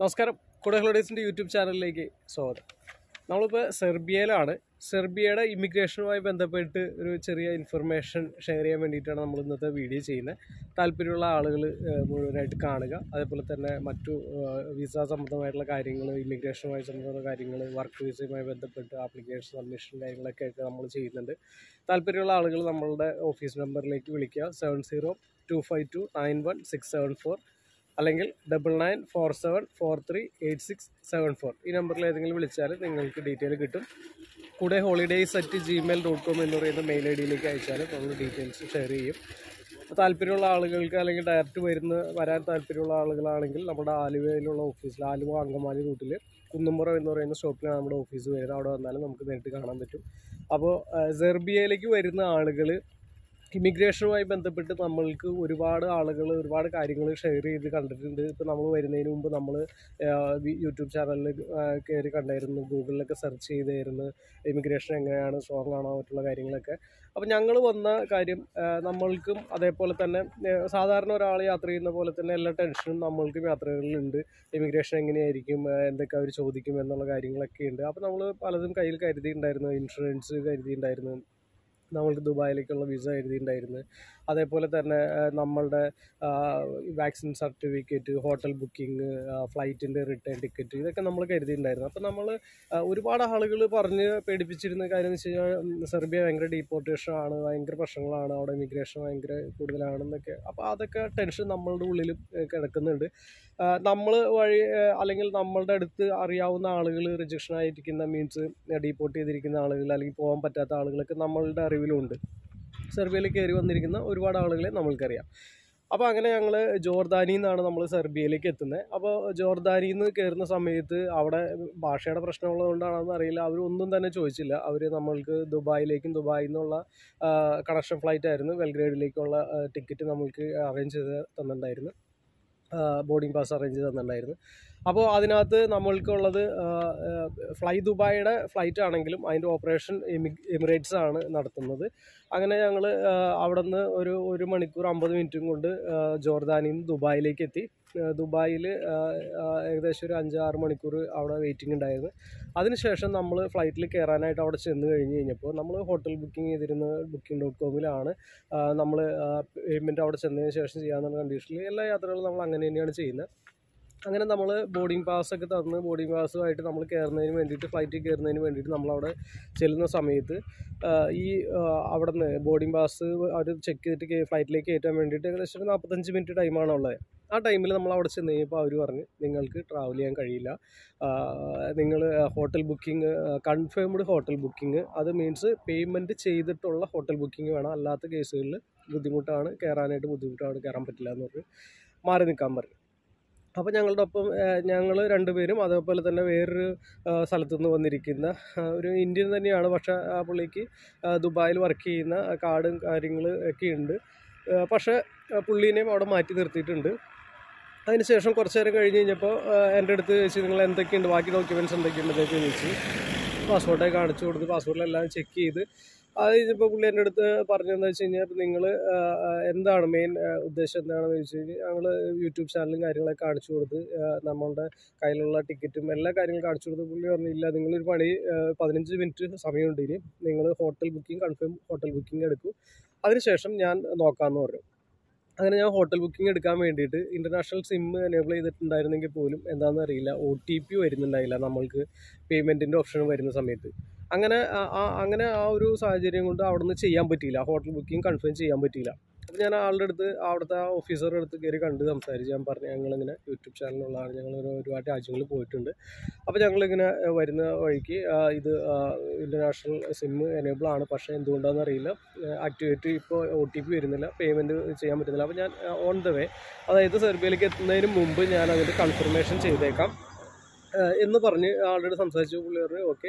നമസ്കാരം കുട ഹോളിഡേയ്സിൻ്റെ യൂട്യൂബ് ചാനലിലേക്ക് സ്വാഗതം നമ്മളിപ്പോൾ സെർബിയയിലാണ് സെർബിയയുടെ ഇമിഗ്രേഷനുമായി ബന്ധപ്പെട്ട് ഒരു ചെറിയ ഇൻഫർമേഷൻ ഷെയർ ചെയ്യാൻ വേണ്ടിയിട്ടാണ് നമ്മൾ ഇന്നത്തെ വീഡിയോ ചെയ്യുന്നത് താല്പര്യമുള്ള ആളുകൾ മുഴുവനായിട്ട് കാണുക അതേപോലെ തന്നെ മറ്റു വിസ സംബന്ധമായിട്ടുള്ള കാര്യങ്ങൾ ഇമിഗ്രേഷനുമായി സംബന്ധമായ കാര്യങ്ങൾ വർക്ക് വിസയുമായി ബന്ധപ്പെട്ട് ആപ്ലിക്കേഷൻ സബ്മിഷൻ കാര്യങ്ങളൊക്കെ ആയിട്ട് നമ്മൾ ചെയ്യുന്നുണ്ട് താല്പര്യമുള്ള ആളുകൾ നമ്മളുടെ ഓഫീസ് നമ്പറിലേക്ക് വിളിക്കുക seven zero two five two nine one six seven four അല്ലെങ്കിൽ double nine four seven four three eight six seven four ഈ നമ്പറിൽ ഏതെങ്കിലും വിളിച്ചാൽ നിങ്ങൾക്ക് ഡീറ്റെയിൽ കിട്ടും കൂടെ holidays at Gmail dot com എന്ന് പറയുന്ന മെയിൽ ഐ ഡിയിലേക്ക് അയച്ചാൽ നമ്മൾ ഡീറ്റെയിൽസ് ഷെയർ ചെയ്യും അപ്പോൾ താല്പര്യമുള്ള ആളുകൾക്ക് അല്ലെങ്കിൽ ഡയറക്റ്റ് വരുന്ന വരാൻ താല്പര്യമുള്ള ആളുകളാണെങ്കിൽ നമ്മുടെ ആലുവയിലുള്ള ഓഫീസിൽ ആലുവ അങ്കമാലി റൂട്ടിൽ കുന്നുംപുറം എന്ന് പറയുന്ന സ്റ്റോപ്പിലാണ് നമ്മുടെ ഓഫീസ് വരുന്നത് അവിടെ വന്നാലും നമുക്ക് നേരിട്ട് കാണാൻ പറ്റും അപ്പോൾ സെർബിയയിലേക്ക് വരുന്ന ആളുകൾ ഇമിഗ്രേഷനുമായി ബന്ധപ്പെട്ട് നമ്മൾക്ക് ഒരുപാട് ആളുകൾ ഒരുപാട് കാര്യങ്ങൾ ഷെയർ ചെയ്ത് കണ്ടിട്ടുണ്ട് ഇപ്പോൾ നമ്മൾ വരുന്നതിന് മുമ്പ് നമ്മൾ യൂട്യൂബ് ചാനലിൽ കയറി കണ്ടായിരുന്നു ഗൂഗിളിലൊക്കെ സെർച്ച് ചെയ്തായിരുന്നു ഇമിഗ്രേഷൻ എങ്ങനെയാണ് സ്ട്രോങ് ആണോ മറ്റുള്ള കാര്യങ്ങളൊക്കെ അപ്പോൾ ഞങ്ങൾ വന്ന കാര്യം ആ, നമ്മൾക്കും അതേപോലെ തന്നെ ആ, സാധാരണ ഒരാൾ യാത്ര ചെയ്യുന്ന പോലെ തന്നെ എല്ലാ ടെൻഷനും നമ്മൾക്കും യാത്രകളിലുണ്ട് ഇമിഗ്രേഷൻ എങ്ങനെയായിരിക്കും ആ, എന്തൊക്കെ അവർ ചോദിക്കും എന്നുള്ള കാര്യങ്ങളൊക്കെ ഉണ്ട് അപ്പോൾ നമ്മൾ പലതും കയ്യിൽ കരുതിയിട്ടുണ്ടായിരുന്നു ഇൻഷുറൻസ് കരുതിയിട്ടുണ്ടായിരുന്നു നമ്മൾക്ക് ദുബായിലേക്കുള്ള വിസ എഴുതിയിട്ടുണ്ടായിരുന്നു അതേപോലെ തന്നെ ആ, നമ്മളുടെ വാക്സിൻ സർട്ടിഫിക്കറ്റ് ഹോട്ടൽ ബുക്കിംഗ് ഫ്ലൈറ്റിൻ്റെ റിട്ടേൺ ടിക്കറ്റ് ഇതൊക്കെ നമ്മൾ കരുതിയിട്ടുണ്ടായിരുന്നു അപ്പോൾ നമ്മൾ ഒരുപാട് ആളുകൾ പറഞ്ഞ് പേടിപ്പിച്ചിരുന്ന കാര്യം എന്ന് വെച്ച് കഴിഞ്ഞാൽ ഉം, സെർബിയ ഭയങ്കര ഡീപ്പോർട്ടേഷൻ ആണ് ഭയങ്കര പ്രശ്നങ്ങളാണ് അവിടെ ഇമിഗ്രേഷൻ ഭയങ്കര കൂടുതലാണെന്നൊക്കെ അപ്പോൾ അതൊക്കെ ടെൻഷൻ നമ്മളുടെ ഉള്ളിലും ഏഹ്, കിടക്കുന്നുണ്ട് നമ്മൾ വഴി ഏഹ്, അല്ലെങ്കിൽ നമ്മളുടെ അടുത്ത് അറിയാവുന്ന ആളുകൾ റിജക്ഷൻ ആയിരിക്കുന്ന മീൻസ് ഡീപ്പോർട്ട് ചെയ്തിരിക്കുന്ന ആളുകൾ അല്ലെങ്കിൽ പോകാൻ പറ്റാത്ത ആളുകളൊക്കെ നമ്മളുടെ അറിവിലുണ്ട് സെർബിയയിൽ കയറി വന്നിരിക്കുന്ന ഒരുപാട് ആളുകളെ നമ്മൾക്കറിയാം അപ്പോൾ അങ്ങനെ ഞങ്ങൾ ജോർദാനിയിൽ നിന്നാണ് നമ്മൾ സെർബിയയിലേക്ക് എത്തുന്നത് അപ്പോൾ ജോർദാനിയിൽ നിന്ന് കയറുന്ന സമയത്ത് അവിടെ ഭാഷയുടെ പ്രശ്നമുള്ളതുകൊണ്ടാണെന്ന് അറിയില്ല അവരൊന്നും തന്നെ ചോദിച്ചില്ല അവർ നമ്മൾക്ക് ദുബായിലേക്കും ദുബായിൽ നിന്നുള്ള കണക്ഷൻ ഫ്ലൈറ്റ് ആയിരുന്നു വെൽഗ്രേഡിലേക്കുള്ള ടിക്കറ്റ് നമ്മൾക്ക് അറേഞ്ച് ചെയ്ത് തന്നിട്ടുണ്ടായിരുന്നു ബോർഡിംഗ് പാസ് അറേഞ്ച് ചെയ്ത് തന്നിട്ടുണ്ടായിരുന്നു അപ്പോൾ അതിനകത്ത് നമ്മൾക്കുള്ളത് ഫ്ലൈ ദുബായിയുടെ ഫ്ലൈറ്റ് ആണെങ്കിലും അതിൻ്റെ ഓപ്പറേഷൻ എമിറേറ്റ്സ് ആണ് നടത്തുന്നത് അങ്ങനെ ഞങ്ങൾ അവിടെ നിന്ന് ഒരു ഒരു മണിക്കൂർ അമ്പത് മിനിറ്റും കൊണ്ട് ആ, ജോർദാനിൽ നിന്ന് ദുബായിലേക്ക് എത്തി ദുബായിൽ ഏകദേശം ഒരു അഞ്ചാറ് മണിക്കൂർ അവിടെ വെയിറ്റിംഗ് ഉണ്ടായിരുന്നു അതിനുശേഷം നമ്മൾ ഫ്ലൈറ്റിൽ കയറാനായിട്ട് അവിടെ ചെന്ന് കഴിഞ്ഞ് കഴിഞ്ഞപ്പോൾ നമ്മൾ ഹോട്ടൽ ബുക്കിംഗ് ചെയ്തിരുന്ന ബുക്കിംഗ് ഡോട്ട് കോമിലാണ് നമ്മൾ പേയ്മെൻറ്റ് അവിടെ ചെന്നതിന് ശേഷം ചെയ്യാമെന്നുള്ള കണ്ടീഷനിൽ എല്ലാ യാത്രകളും നമ്മൾ അങ്ങനെ തന്നെയാണ് ചെയ്യുന്നത് അങ്ങനെ നമ്മൾ ബോർഡിംഗ് പാസ്സൊക്കെ തന്ന് ബോർഡിംഗ് പാസ്സുമായിട്ട് നമ്മൾ കയറുന്നതിന് വേണ്ടിയിട്ട് ഫ്ലൈറ്റിൽ കയറുന്നതിന് വേണ്ടിയിട്ട് നമ്മളവിടെ ചെല്ലുന്ന സമയത്ത് ആ, ഈ അവിടെ നിന്ന് ബോർഡിംഗ് പാസ് അവർ ചെക്ക് ചെയ്തിട്ട് കേ- ഫ്ലൈറ്റിലേക്ക് കയറ്റാൻ വേണ്ടിയിട്ട് ഏകദേശം ഒരു നാൽപ്പത്തഞ്ച് മിനിറ്റ് ടൈമാണ് ഉള്ളത് ആ ടൈമിൽ നമ്മൾ അവിടെ ചെന്ന് കഴിഞ്ഞപ്പോൾ അവർ പറഞ്ഞ് നിങ്ങൾക്ക് ട്രാവൽ ചെയ്യാൻ കഴിയില്ല നിങ്ങൾ hotel booking confirmed hotel booking അത് മീൻസ് പേയ്മെൻറ്റ് ചെയ്തിട്ടുള്ള ഹോട്ടൽ ബുക്കിംഗ് വേണം അല്ലാത്ത കേസുകളിൽ ബുദ്ധിമുട്ടാണ് കയറാനായിട്ട് ബുദ്ധിമുട്ടാണ് കയറാൻ പറ്റില്ല എന്ന് പറഞ്ഞ് മാറി നിൽക്കാൻ പറഞ്ഞു അപ്പോൾ ഞങ്ങളുടെ ഒപ്പം ഞങ്ങൾ രണ്ടുപേരും അതേപോലെ തന്നെ വേറൊരു ആ, സ്ഥലത്തു നിന്ന് വന്നിരിക്കുന്ന ആ, ഒരു ഇന്ത്യൻ തന്നെയാണ് പക്ഷേ ആ പുള്ളിക്ക് ആ, ദുബായിൽ വർക്ക് ചെയ്യുന്ന കാർഡും കാര്യങ്ങൾ ഒക്കെ ഉണ്ട് ആ, പക്ഷേ ആ, പുള്ളീനെയും അവിടെ മാറ്റി നിർത്തിയിട്ടുണ്ട് അതിനുശേഷം കുറച്ച് നേരം കഴിഞ്ഞ് കഴിഞ്ഞപ്പോൾ ആ, എൻ്റെ അടുത്ത് ചോദിച്ചു നിങ്ങൾ എന്തൊക്കെയുണ്ട് ബാക്കി ഡോക്യുമെൻറ്റ്സ് എന്തൊക്കെയുണ്ട് എന്നൊക്കെ ചോദിച്ചു പാസ്പോർട്ടൊക്കെ കാണിച്ചു കൊടുത്ത് പാസ്പോർട്ടിലെല്ലാം ചെക്ക് ചെയ്ത് അത് കഴിഞ്ഞപ്പോൾ പുള്ളി എൻ്റെ അടുത്ത് പറഞ്ഞതെന്ന് വെച്ച് കഴിഞ്ഞാൽ നിങ്ങൾ എന്താണ് മെയിൻ ഉദ്ദേശം എന്താണെന്ന് ചോദിച്ചു കഴിഞ്ഞാൽ ഞങ്ങൾ യൂട്യൂബ് ചാനലും കാര്യങ്ങളൊക്കെ കാണിച്ചു കൊടുത്ത് ആ, നമ്മളുടെ കയ്യിലുള്ള ടിക്കറ്റും എല്ലാ കാര്യങ്ങളും കാണിച്ചു കൊടുത്ത് പുള്ളി പറഞ്ഞില്ല നിങ്ങളൊരു പണി ആ, പതിനഞ്ച് മിനിറ്റ് സമയമുണ്ട് ഇനി നിങ്ങൾ hotel booking confirm hotel booking എടുക്കൂ അതിനുശേഷം ഞാൻ നോക്കാമെന്ന് പറഞ്ഞു അങ്ങനെ ഞാൻ ഹോട്ടൽ ബുക്കിംഗ് എടുക്കാൻ വേണ്ടിയിട്ട് ഇൻ്റർനാഷണൽ സിം എനേബിൾ ചെയ്തിട്ടുണ്ടായിരുന്നെങ്കിൽ പോലും എന്താണെന്ന് അറിയില്ല ഒ ടി പി വരുന്നുണ്ടായില്ല നമ്മൾക്ക് പേയ്മെൻറ്റിൻ്റെ ഓപ്ഷൻ വരുന്ന സമയത്ത് അങ്ങനെ ആ- ആ- അങ്ങനെ ആ ഒരു സാഹചര്യം കൊണ്ട് അവിടെ നിന്ന് ചെയ്യാൻ പറ്റിയില്ല ഹോട്ടൽ ബുക്കിംഗ് കൺഫേം ചെയ്യാൻ പറ്റിയില്ല അപ്പോൾ ഞാൻ ആളുടെ അടുത്ത് അവിടുത്തെ ആ ഓഫീസറുടെ അടുത്ത് കയറി കണ്ട് സംസാരിച്ച് ഞാൻ പറഞ്ഞു ഞങ്ങളിങ്ങനെ യൂട്യൂബ് ചാനലുള്ളതാണ് ഞങ്ങൾ ഒരു- ഒരുപാട് രാജ്യങ്ങളിൽ പോയിട്ടുണ്ട് അപ്പോൾ ഞങ്ങളിങ്ങനെ ഏഹ്, വരുന്ന വഴിക്ക് ആ, ഇത് ഇൻ്റർനാഷണൽ സിം എനേബിൾ ആണ് പക്ഷേ എന്തുകൊണ്ടാണെന്ന് അറിയില്ല ആക്ടിവേറ്റ് ഇപ്പോൾ ഒ ടി പി വരുന്നില്ല പേയ്മെൻറ്റ് ചെയ്യാൻ പറ്റുന്നില്ല അപ്പോൾ ഞാൻ ഓൺ ദ വേ അതായത് സെർബിയയിലേക്ക് എത്തുന്നതിന് മുമ്പ് ഞാൻ അതിൻ്റെ കൺഫർമേഷൻ ചെയ്തേക്കാം ഏഹ്, എന്ന് പറഞ്ഞ് ആളുടെ സംസാരിച്ചു പുള്ളി പറഞ്ഞു ഓക്കെ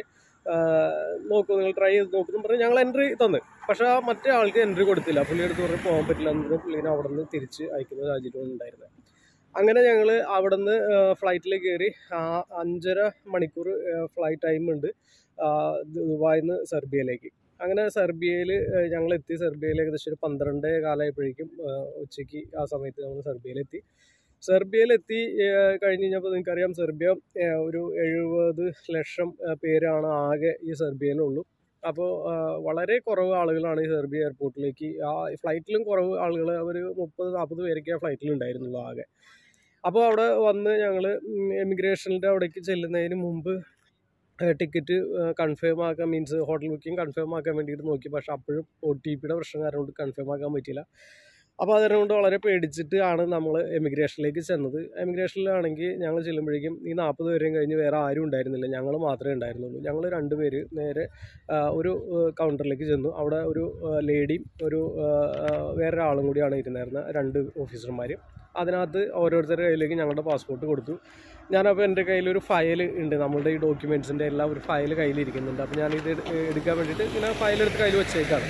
നോക്കൂ നിങ്ങൾ ട്രൈ ചെയ്ത് നോക്കുന്നു പറഞ്ഞ് ഞങ്ങൾ എൻട്രി തന്നു പക്ഷേ ആ മറ്റേ ആൾക്ക് എൻട്രി കൊടുത്തില്ല പുള്ളി അടുത്ത് പറഞ്ഞ് പോകാൻ പറ്റില്ല എന്ന് പുള്ളിനെ അവിടെ നിന്ന് തിരിച്ച് അയക്കുന്ന സാഹചര്യമാണ് ഉണ്ടായിരുന്നത് അങ്ങനെ ഞങ്ങൾ അവിടെ നിന്ന് ഫ്ലൈറ്റിൽ കയറി ആ അഞ്ചര മണിക്കൂർ ഫ്ലൈറ്റ് ടൈം ഉണ്ട് ആ, ദുബായിൽ നിന്ന് സെർബിയയിലേക്ക് അങ്ങനെ സെർബിയയിൽ ഞങ്ങൾ എത്തി സെർബിയയിൽ ഏകദേശം ഒരു പന്ത്രണ്ട് കാലമായപ്പോഴേക്കും ഉച്ചയ്ക്ക് ആ സമയത്ത് നമ്മൾ സെർബിയയിലെത്തി സെർബിയയിലെത്തി ഏഹ്, കഴിഞ്ഞ് കഴിഞ്ഞപ്പോൾ നിങ്ങൾക്കറിയാം സെർബിയ ഏഹ്, ഒരു എഴുപത് ലക്ഷം ഏഹ്, പേരാണ് ആകെ ഈ സെർബിയയിലുള്ളൂ അപ്പോൾ വളരെ കുറവ് ആളുകളാണ് ഈ സെർബിയ എയർപോർട്ടിലേക്ക് ആ ഫ്ലൈറ്റിലും കുറവ് ആളുകൾ അവർ മുപ്പത് നാൽപ്പത് പേരൊക്കെ ആ ഫ്ലൈറ്റിൽ ഉണ്ടായിരുന്നുള്ളൂ ആകെ അപ്പോൾ അവിടെ വന്ന് ഞങ്ങൾ എമിഗ്രേഷനിൻ്റെ അവിടേക്ക് ചെല്ലുന്നതിന് മുമ്പ് ടിക്കറ്റ് കൺഫേം ആക്കാൻ മീൻസ് ഹോട്ടൽ ബുക്കിംഗ് കൺഫേം ആക്കാൻ വേണ്ടിയിട്ട് നോക്കി പക്ഷെ അപ്പോഴും ഒ ടി പിയുടെ പ്രശ്നം കാരണം കൊണ്ട് കൺഫേം ആക്കാൻ പറ്റിയില്ല അപ്പോൾ അതുകൊണ്ട് കൊണ്ട് വളരെ പേടിച്ചിട്ട് ആണ് നമ്മൾ എമിഗ്രേഷനിലേക്ക് ചെന്നത് എമിഗ്രേഷനിലാണെങ്കിൽ ഞങ്ങൾ ചെല്ലുമ്പോഴേക്കും ഈ നാൽപ്പത് പേരെയും കഴിഞ്ഞ് വേറെ ആരും ഉണ്ടായിരുന്നില്ല ഞങ്ങൾ മാത്രമേ ഉണ്ടായിരുന്നുള്ളൂ ഞങ്ങൾ രണ്ട് പേര് നേരെ ആ, ഒരു കൗണ്ടറിലേക്ക് ചെന്നു അവിടെ ഒരു ലേഡിയും ഒരു ആ, ആ, വേറൊരാളും കൂടിയാണ് ഇരുന്നായിരുന്നത് രണ്ട് ഓഫീസർമാർ അതിനകത്ത് ഓരോരുത്തരുടെ കയ്യിലേക്ക് ഞങ്ങളുടെ പാസ്പോർട്ട് കൊടുത്തു ഞാനപ്പോൾ എൻ്റെ കയ്യിലൊരു ഫയൽ ഉണ്ട് നമ്മളുടെ ഈ ഡോക്യുമെൻറ്റ്സിൻ്റെ എല്ലാം ഒരു ഫയൽ കയ്യിലിരിക്കുന്നുണ്ട് അപ്പോൾ ഞാനിത് എടു- എടുക്കാൻ വേണ്ടിയിട്ട് ഇങ്ങനെ ഫയൽ എടുത്ത് കയ്യിൽ വെച്ചേക്കാണ്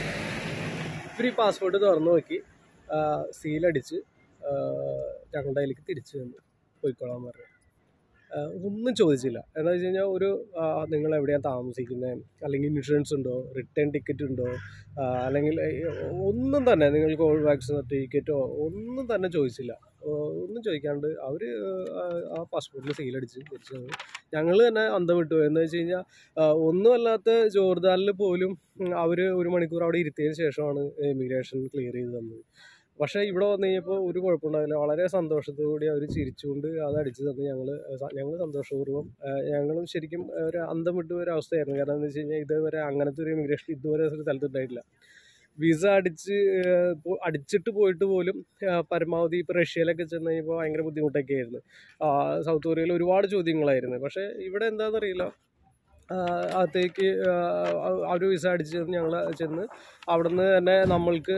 ഇവർ ഈ പാസ്പോർട്ട് തുറന്നു നോക്കി സീലടിച്ച് ഞങ്ങളുടെ കയ്യിലേക്ക് തിരിച്ചു തന്നു പോയിക്കോളാൻ പറഞ്ഞു ആ, ഒന്നും ചോദിച്ചില്ല എന്താ വെച്ച് കഴിഞ്ഞാൽ ഒരു ആ, നിങ്ങൾ എവിടെയാണ് താമസിക്കുന്നത് അല്ലെങ്കിൽ ഇൻഷുറൻസ് ഉണ്ടോ റിട്ടേൺ ടിക്കറ്റ് ഉണ്ടോ ആ, അല്ലെങ്കിൽ ഏ, ഒന്നും തന്നെ നിങ്ങൾക്ക് കോവിഡ് വാക്സിൻ സർട്ടിഫിക്കറ്റോ ഒന്നും തന്നെ ചോദിച്ചില്ല ഓ, ഒന്നും ചോദിക്കാണ്ട് അവർ ആ പാസ്പോർട്ടിൽ സീലടിച്ച് തിരിച്ചു തന്നു ഞങ്ങൾ തന്നെ അന്തം വിട്ടു എന്ന് വെച്ച് കഴിഞ്ഞാൽ ഒന്നുമല്ലാത്ത ജോർദാനിൽ പോലും അവർ ഒരു മണിക്കൂർ അവിടെ ഇരുത്തിയതിന് ശേഷമാണ് ഇമിഗ്രേഷൻ ക്ലിയർ ചെയ്ത് തന്നത് പക്ഷേ ഇവിടെ വന്നു കഴിഞ്ഞപ്പോൾ ഒരു കുഴപ്പമുണ്ടായില്ല വളരെ സന്തോഷത്തോടുകൂടി അവർ ചിരിച്ചുകൊണ്ട് അത് അടിച്ചു തന്ന് ഞങ്ങൾ ഞങ്ങൾ സന്തോഷപൂർവ്വം ആ, ഞങ്ങളും ശരിക്കും ഒരു അന്തം വിട്ട ഒരു അവസ്ഥയായിരുന്നു കാരണം എന്താ വെച്ച് കഴിഞ്ഞാൽ ഇതുവരെ അങ്ങനത്തെ ഒരു ഇമിഗ്രേഷൻ ഇതുവരെ ഒരു സ്ഥലത്ത് ഉണ്ടായിട്ടില്ല വിസ അടിച്ച് ആ, പോ- അടിച്ചിട്ട് പോയിട്ട് പോലും ആ, പരമാവധി ഇപ്പോൾ റഷ്യയിലൊക്കെ ചെന്ന് കഴിഞ്ഞപ്പോൾ ഭയങ്കര ബുദ്ധിമുട്ടൊക്കെ ആയിരുന്നു ആ, സൗത്ത് കൊറിയയിൽ ഒരുപാട് ചോദ്യങ്ങളായിരുന്നു പക്ഷേ ഇവിടെ എന്താണെന്നറിയില്ല ആ, അകത്തേക്ക് അവർ വിസ അടിച്ച് ഞങ്ങൾ ചെന്ന് അവിടുന്ന് തന്നെ നമ്മൾക്ക്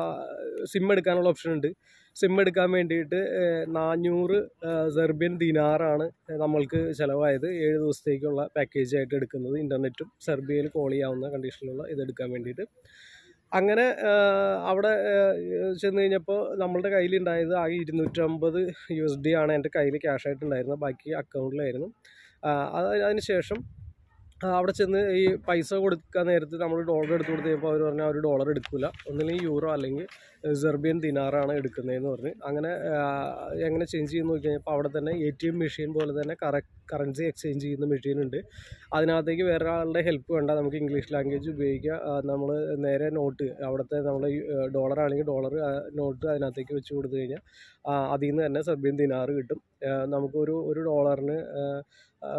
സിം എടുക്കാനുള്ള ഓപ്ഷൻ ഉണ്ട് സിം എടുക്കാൻ വേണ്ടിയിട്ട് ഏഹ്, നാനൂറ് സെർബിയൻ ദിനാറാണ് നമ്മൾക്ക് ചിലവായത് ഏഴ് ദിവസത്തേക്കുള്ള പാക്കേജ് ആയിട്ട് എടുക്കുന്നത് ഇൻ്റർനെറ്റും സെർബിയയിൽ കോൾ ചെയ്യാവുന്ന കണ്ടീഷനിലുള്ള ഇതെടുക്കാൻ വേണ്ടിയിട്ട് അങ്ങനെ ആഹ്, അവിടെ ആഹ്, ചെന്ന് കഴിഞ്ഞപ്പോൾ നമ്മളുടെ കയ്യിലുണ്ടായത് ആകെ ഇരുന്നൂറ്റമ്പത് യു എസ് ഡി ആണ് എൻ്റെ കയ്യിൽ ക്യാഷ് ആയിട്ടുണ്ടായിരുന്നത് ബാക്കി അക്കൗണ്ടിലായിരുന്നു ആഹ്, അത് അതിന് ശേഷം ആ, അവിടെ ചെന്ന് ഈ പൈസ കൊടുക്കാൻ നേരത്ത് നമ്മൾ ഡോളർ എടുത്ത് കൊടുത്ത് കഴിഞ്ഞപ്പോൾ അവർ പറഞ്ഞു അവർ ഡോളർ എടുക്കില്ല ഒന്നില്ലെങ്കിൽ യൂറോ അല്ലെങ്കിൽ സെർബിയൻ ദിനാറാണ് എടുക്കുന്നതെന്ന് പറഞ്ഞ് അങ്ങനെ ആ, എങ്ങനെ ചേഞ്ച് ചെയ്യുന്ന നോക്കി കഴിഞ്ഞപ്പോൾ അവിടെ തന്നെ എ ടി എം മെഷീൻ പോലെ തന്നെ കറ കറൻസി എക്സ്ചേഞ്ച് ചെയ്യുന്ന മെഷീൻ ഉണ്ട് അതിനകത്തേക്ക് വേറെ ആളുടെ ഹെൽപ്പ് വേണ്ട നമുക്ക് ഇംഗ്ലീഷ് ലാംഗ്വേജ് ഉപയോഗിക്കുക നമ്മൾ നേരെ നോട്ട് അവിടുത്തെ നമ്മൾ ഡോളർ ആണെങ്കിൽ ഡോളർ നോട്ട് അതിനകത്തേക്ക് വെച്ച് കൊടുത്തു കഴിഞ്ഞാൽ ആ, അതിൽ നിന്ന് തന്നെ സെർബിയൻ ദിനാറ് കിട്ടും ആ, നമുക്കൊരു ഒരു ഡോളറിന് ആ, ആ,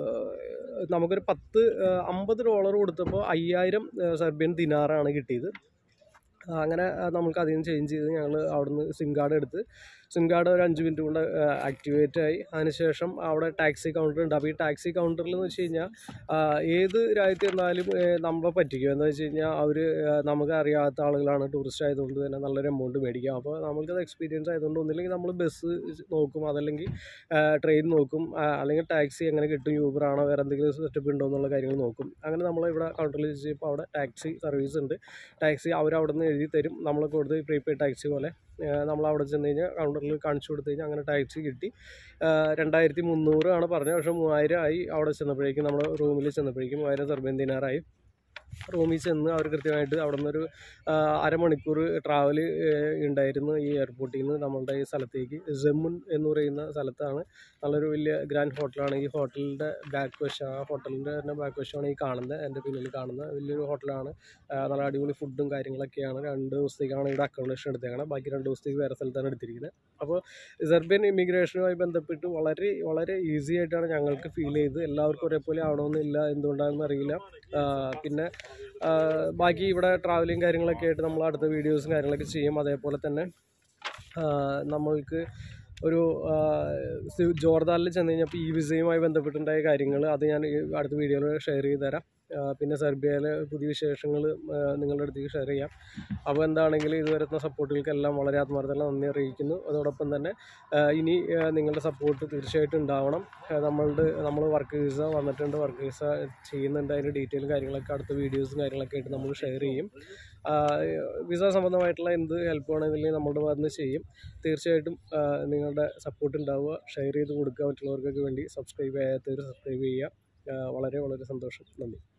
നമുക്കൊരു പത്ത് ആ, അമ്പത് ഡോളർ കൊടുത്തപ്പോൾ അയ്യായിരം ആ, സെർബിയൻ ദിനാറാണ് കിട്ടിയത് ആ, അങ്ങനെ ആ, നമുക്ക് അതിൽ നിന്ന് ചേഞ്ച് ചെയ്ത് ഞങ്ങൾ അവിടുന്ന് സിം കാർഡ് എടുത്ത് സിം കാർഡ് ഒരു അഞ്ച് മിനിറ്റ് കൊണ്ട് ആക്ടിവേറ്റ് ആയി അതിനുശേഷം അവിടെ ടാക്സി കൗണ്ടർ ഉണ്ട് അപ്പോൾ ഈ ടാക്സി കൗണ്ടറിൽ എന്ന് വെച്ച് കഴിഞ്ഞാൽ ആ, ഏത് രാജ്യത്ത് ചെന്നാലും ഏ, നമ്മളെ പറ്റിക്കും എന്ന് വെച്ച് കഴിഞ്ഞാൽ അവർ നമുക്ക് അറിയാത്ത ആളുകളാണ് ടൂറിസ്റ്റ് ആയതുകൊണ്ട് തന്നെ നല്ലൊരു എമൗണ്ട് മേടിക്കും അപ്പോൾ നമുക്കത് എക്സ്പീരിയൻസ് ആയതുകൊണ്ട് ഒന്നില്ലെങ്കിൽ നമ്മൾ ബസ് നോക്കും അതല്ലെങ്കിൽ ട്രെയിൻ നോക്കും ആ, അല്ലെങ്കിൽ ടാക്സി എങ്ങനെ കിട്ടും യൂബർ ആണോ വേറെ എന്തെങ്കിലും സെറ്റപ്പ് ഉണ്ടോ എന്നുള്ള കാര്യങ്ങൾ നോക്കും അങ്ങനെ നമ്മൾ ഇവിടെ കൗണ്ടറിൽ ചെയ്യുമ്പോൾ അവിടെ ടാക്സി സർവീസ് ഉണ്ട് ടാക്സി അവർ അവിടെ നിന്ന് എഴുതി തരും നമ്മൾ കൊടുത്ത് പ്രീപെയ്ഡ് ടാക്സി പോലെ നമ്മൾ അവിടെ ചെന്ന് കഴിഞ്ഞാൽ കൗണ്ടറിൽ കാണിച്ചു കൊടുത്തു കഴിഞ്ഞാൽ അങ്ങനെ ടാക്സി കിട്ടി ആ, രണ്ടായിരത്തി മുന്നൂറ് ആണ് പറഞ്ഞത് പക്ഷേ മൂവായിരം ആയി അവിടെ ചെന്നപ്പോഴേക്കും നമ്മൾ റൂമിൽ ചെന്നപ്പോഴേക്കും മൂവായിരം സെർബിയൻ ദിനാറായി റൂമിൽ ചെന്ന് അവർ കൃത്യമായിട്ട് അവിടെ നിന്നൊരു ആ, അരമണിക്കൂർ ട്രാവൽ ഉണ്ടായിരുന്നു ഈ എയർപോർട്ടിൽ നിന്ന് നമ്മളുടെ ഈ സ്ഥലത്തേക്ക് സെമുൻ എന്ന് പറയുന്ന സ്ഥലത്താണ് നല്ലൊരു വലിയ ഗ്രാൻഡ് ഹോട്ടലാണ് ഈ ഹോട്ടലിൻ്റെ ബാക്ക് വശം ആ ഹോട്ടലിൻ്റെ തന്നെ ബാക്ക് വശമാണ് ഈ കാണുന്നത് എൻ്റെ പിന്നിൽ കാണുന്ന വലിയൊരു ഹോട്ടലാണ് ആ, നല്ല അടിപൊളി ഫുഡും കാര്യങ്ങളൊക്കെയാണ് രണ്ട് ദിവസത്തേക്കാണ് ഇവിടെ അക്കോമഡേഷൻ എടുത്തേക്കണം ബാക്കി രണ്ട് ദിവസത്തേക്ക് വേറെ സ്ഥലത്താണ് എടുത്തിരിക്കുന്നത് അപ്പോൾ സെർബിയൻ ഇമിഗ്രേഷനുമായി ബന്ധപ്പെട്ട് വളരെ വളരെ ഈസി ആയിട്ടാണ് ഞങ്ങൾക്ക് ഫീൽ ചെയ്തത് എല്ലാവർക്കും ഒരേപോലെ ആവണമെന്നില്ല എന്തുകൊണ്ടാണെന്ന് അറിയില്ല ആ, പിന്നെ ആ, ബാക്കി ഇവിടെ ട്രാവലിങ് കാര്യങ്ങളൊക്കെ ആയിട്ട് നമ്മൾ അടുത്ത വീഡിയോസും കാര്യങ്ങളൊക്കെ ചെയ്യും അതേപോലെ തന്നെ ആ, നമ്മൾക്ക് ഒരു ആ, സി- ജോർദാനിൽ ചെന്ന് കഴിഞ്ഞപ്പോൾ ഈ വിസയുമായി ബന്ധപ്പെട്ടുണ്ടായ കാര്യങ്ങൾ അത് ഞാൻ ഈ അടുത്ത വീഡിയോയിൽ ഷെയർ ചെയ്ത് തരാം ആ, പിന്നെ സെർബിയയിലെ പുതിയ വിശേഷങ്ങൾ നിങ്ങളുടെ അടുത്തേക്ക് ഷെയർ ചെയ്യാം അപ്പോൾ എന്താണെങ്കിലും ഇതുവരത്തെ സപ്പോർട്ടുകൾക്കെല്ലാം വളരെ ആത്മാർത്ഥത നന്ദി അറിയിക്കുന്നു അതോടൊപ്പം തന്നെ ആ, ഇനി ആ, നിങ്ങളുടെ സപ്പോർട്ട് തീർച്ചയായിട്ടും ഉണ്ടാവണം ആ, നമ്മളുടെ നമ്മൾ വർക്ക് വിസ വന്നിട്ടുണ്ട് വർക്ക് വിസ ചെയ്യുന്നുണ്ട് അതിൻ്റെ ഡീറ്റെയിലും കാര്യങ്ങളൊക്കെ അടുത്ത വീഡിയോസും കാര്യങ്ങളൊക്കെ ആയിട്ട് നമ്മൾ ഷെയർ ചെയ്യും ആ, വിസ സംബന്ധമായിട്ടുള്ള എന്ത് ഹെൽപ്പ് വേണമെങ്കിലും നമ്മുടെ ഭാഗത്ത് നിന്ന് ചെയ്യും തീർച്ചയായിട്ടും ആ, നിങ്ങളുടെ സപ്പോർട്ട് ഉണ്ടാവുക ഷെയർ ചെയ്ത് കൊടുക്കുക മറ്റുള്ളവർക്കൊക്കെ വേണ്ടി സബ്സ്ക്രൈബ് ചെയ്യാത്തവർ സബ്സ്ക്രൈബ് ചെയ്യുക ആ, വളരെ വളരെ സന്തോഷം നന്ദി